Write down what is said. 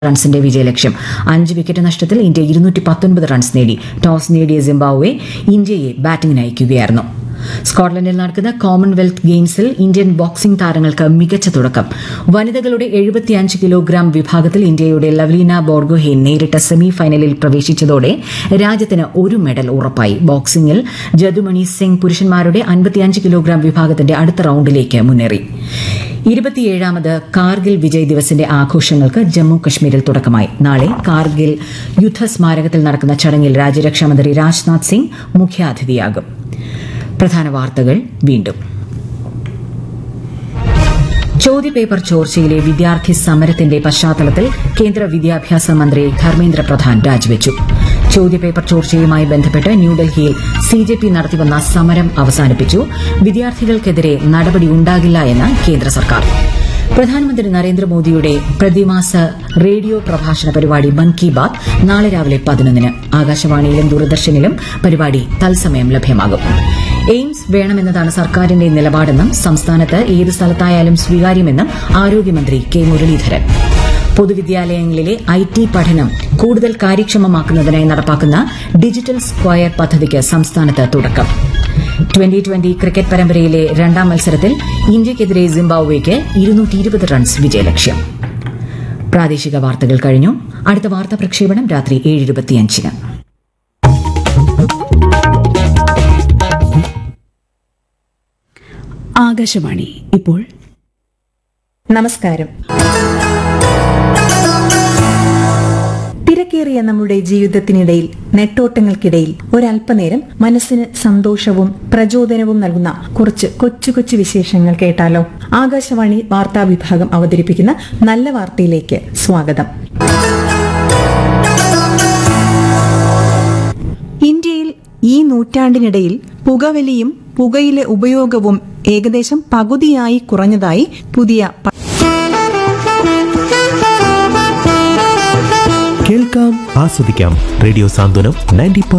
റൺസിന്റെ വിജയലക്ഷ്യം അഞ്ച് വിക്കറ്റ് നഷ്ടത്തിൽ ഇന്ത്യ ഇരുന്നൂറ്റി പത്തൊൻപത് റൺസ് നേടി ടോസ് നേടിയ സിംബാബ്വെ ഇന്ത്യയെ ബാറ്റിംഗിന് അയക്കുകയായിരുന്നു സ്കോട്ട്ലൻഡിൽ നടക്കുന്ന കോമൺവെൽത്ത് ഗെയിംസിൽ ഇന്ത്യൻ ബോക്സിംഗ് താരങ്ങൾക്ക് മികച്ച തുടക്കം വനിതകളുടെ എഴുപത്തിയഞ്ച് കിലോഗ്രാം വിഭാഗത്തിൽ ഇന്ത്യയുടെ ലവ്ലീന ബോർഗോഹെൻ നേരിട്ട സെമി ഫൈനലിൽ പ്രവേശിച്ചതോടെ രാജ്യത്തിന് ഒരു മെഡൽ ഉറപ്പായി ബോക്സിംഗിൽ ജദുമണി സിംഗ് പുരുഷന്മാരുടെ അൻപത്തിയഞ്ച് കിലോഗ്രാം വിഭാഗത്തിന്റെ അടുത്ത റൌണ്ടിലേക്ക് മുന്നേറി ഇരുപത്തിയേഴാമത് കാർഗിൽ വിജയ് ദിവസിന്റെ ആഘോഷങ്ങൾക്ക് ജമ്മു കശ്മീരിൽ തുടക്കമായി നാളെ കാർഗിൽ യുദ്ധസ്മാരകത്തിൽ നടക്കുന്ന ചടങ്ങിൽ രാജ്യരക്ഷാമന്ത്രി രാജ്നാഥ് സിംഗ് മുഖ്യാതിഥിയാകും പ്രധാന വാർത്തകൾ വീണ്ടും ചോദ്യപേപ്പർ ചോർച്ചയിലെ വിദ്യാർത്ഥി സമരത്തിന്റെ പശ്ചാത്തലത്തിൽ കേന്ദ്ര വിദ്യാഭ്യാസ മന്ത്രി ധർമ്മേന്ദ്ര പ്രധാൻ രാജിവെച്ചു ചോദ്യപേപ്പർ ചോർച്ചയുമായി ബന്ധപ്പെട്ട് ന്യൂഡൽഹിയിൽ സി ജെ പി നടത്തിവന്ന സമരം അവസാനിപ്പിച്ചു വിദ്യാർത്ഥികൾക്കെതിരെ നടപടി ഉണ്ടാകില്ല എന്ന് കേന്ദ്ര സർക്കാർ പ്രധാനമന്ത്രി നരേന്ദ്രമോദിയുടെ പ്രതിമാസ റേഡിയോ പ്രഭാഷണ പരിപാടി മൻ കി ബാത് നാളെ രാവിലെ പതിനൊന്നിന് ആകാശവാണിയിലും ദൂരദർശനിലും പരിപാടി തത്സമയം ലഭ്യമാകും എയിംസ് വേണമെന്നതാണ് സർക്കാരിന്റെ നിലപാടെന്നും സംസ്ഥാനത്ത് ഏത് സ്ഥലത്തായാലും സ്വീകാര്യമെന്നും ആരോഗ്യമന്ത്രി കെ മുരളീധരൻ പൊതുവിദ്യാലയങ്ങളിലെ ഐ ടി പഠനം കൂടുതൽ കാര്യക്ഷമമാക്കുന്നതിനായി നടപ്പാക്കുന്ന ഡിജിറ്റൽ സ്ക്വയർ പദ്ധതിക്ക് സംസ്ഥാനത്ത് തുടക്കം ട്വന്റി ട്വന്റി ക്രിക്കറ്റ് പരമ്പരയിലെ രണ്ടാം മത്സരത്തിൽ ഇന്ത്യയ്ക്കെതിരെ സിംബാബ്വേക്ക് ഇരുന്നൂറ്റി ഇരുപത് റൺസ് വിജയലക്ഷ്യം പ്രാദേശിക വാർത്തകൾ കഴിഞ്ഞു അടുത്ത വാർത്താ പ്രക്ഷേപണം രാത്രി ഏഴ് ഇരുപത്തിയഞ്ചിന് ആകാശവാണി ഇപ്പോൾ നമസ്കാരം തിരക്കേറിയ നമ്മുടെ ജീവിതത്തിനിടയിൽ നെട്ടോട്ടങ്ങൾക്കിടയിൽ ഒരല്പനേരം മനസ്സിന് സന്തോഷവും പ്രചോദനവും നൽകുന്ന കുറച്ച് കൊച്ചു കൊച്ചു വിശേഷങ്ങൾ കേട്ടാലോ ആകാശവാണി വാർത്താ വിഭാഗം അവതരിപ്പിക്കുന്ന നല്ല വാർത്തയിലേക്ക് സ്വാഗതം ഇന്ത്യയിൽ ഈ നൂറ്റാണ്ടിനിടയിൽ പുകവലിയും പുകയിലെ ഉപയോഗവും ഏകദേശം പകുതിയായി കുറഞ്ഞതായി പുതിയ പ- കേൾക്കാം ആസ്വദിക്കാം റേഡിയോ സാന്ത്വനം നയൻറ്റി